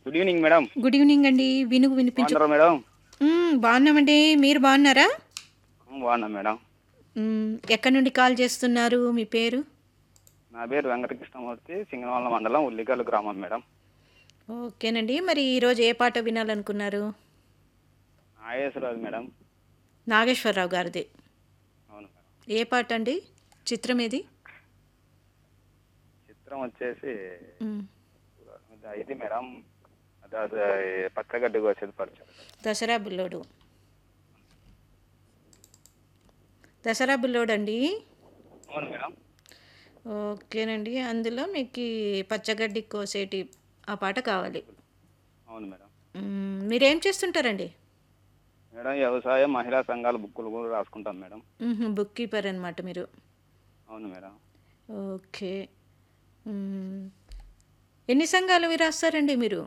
Good evening madam good evening అండి వినుగు వినిపించు బాగున్నారా మేడం మ్మ్, బాగున్నామండి మీరు బాగున్నారా ఉమ్, బాగున్నా మేడం మ్మ్, ఎక్కడి నుండి కాల్ చేస్తున్నారు మీ పేరు నా పేరు వెంకటకృష్ణమూర్తి సింగనవాళ్ళ మండలం ఉల్లిగల్లు గ్రామం మేడం ఓకేనండి మరి ఈరోజు ఏ పాట వినాలనుకున్నారు ఐఏఎస్ రాజు మేడం నాగేశ్వరరావు గారిది అవును మేడం ఏ పాట అండి చిత్రం ఏది చిత్రం వచ్చేసి మ్మ్, ఇది మేడం అది అది పచ్చగడ్డి కోసేది పరిచయం దసరా బుల్లోడు దసరా బుల్లోడు అండి అవును మేడం ఓకేనండి అందులో మీకు ఈ పచ్చగడ్డి కోసేటి ఆ పాట కావాలి అవును మేడం మ్మ్, మీరేం చేస్తుంటారండి మేడం వ్యవసాయ మహిళా సంఘాల బుక్కులు కూడా రాసుకుంటాం మేడం మ్మ్, బుక్ కీపర్ అనమాట మీరు అవును మేడం ఓకే మ్మ్. ఎన్ని సంఘాలు అవి రాస్తారండి మీరు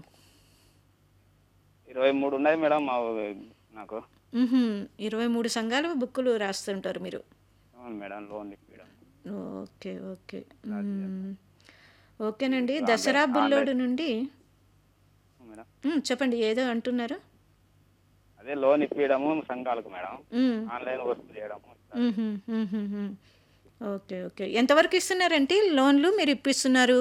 ఇరవై మూడు ఉన్నాయి మేడం మా నాకు మ్మ్హ్మ్. ఇరవై మూడు సంఘాలు బుక్కులు రాస్తుంటారు మీరు అవును మేడం లోన్ ఇప్పించడం ఓకే ఓకే మ్మ్. ఓకేనండి దసరా బుల్లోడు నుండి మేడం మ్మ్, చెప్పండి ఏదో అంటున్నారు అదే లోన్ ఇప్పించడము సంఘాలకు మేడం మ్మ్. ఆన్లైన్ వర్క్ చేయడము మ్మ్హ్మ్, మ్మ్హ్మ్, మ్మ్. ఓకే ఓకే ఎంతవరకు ఇస్తున్నారంటే లోన్లు మీరు ఇప్పిస్తున్నారు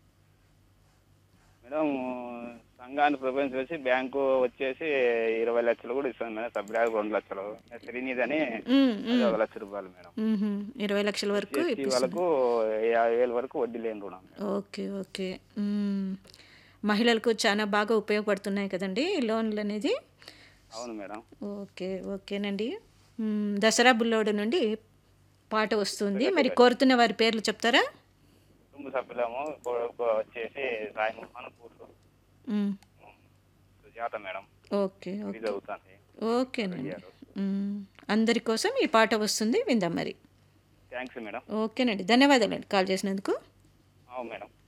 మేడం సంఘాన్ని ప్రిఫరెన్స్ చేసి బ్యాంకు వచ్చేసి ఇరవై లక్షలు కూడా ఇస్తుంది మేడం సభ్యులకు రెండు లక్షలు శ్రీనిధి అని మ్మ్, అది మ్మ్. ఒక లక్ష రూపాయలు మేడం మ్మ్హ్మ్. ఇరవై లక్షల వరకు ఎస్టీ ఇప్పిస్తున్నారు వాళ్ళకు యాభై వేల వరకు వడ్డీ లేని రుణం మేడం. ఓకే ఓకే మ్మ్. మహిళలకు చాలా బాగా ఉపయోగపడుతున్నాయి కదండి ఈ లోన్లు అనేది అవును మేడం ఓకే ఓకేనండి మ్మ్. దసరా బుల్లోడు నుండి పాట వస్తుంది మరి కోరుతున్న వారి పేర్లు చెప్తారా కుటుంబ సభ్యులము కొడుకు వచ్చేసి సాయి మోహన్ కూతురు మ్మ్. సుజాత మేడం ఓకే ఓకే ఇది చదువుతుంది ఓకేనండి మ్మ్. అందరి కోసం ఈ పాట వస్తుంది విందాం మరి థ్యాంక్స్ మేడం ఓకేనండి ధన్యవాదాలండి కాల్ చేసినందుకు అవును మేడం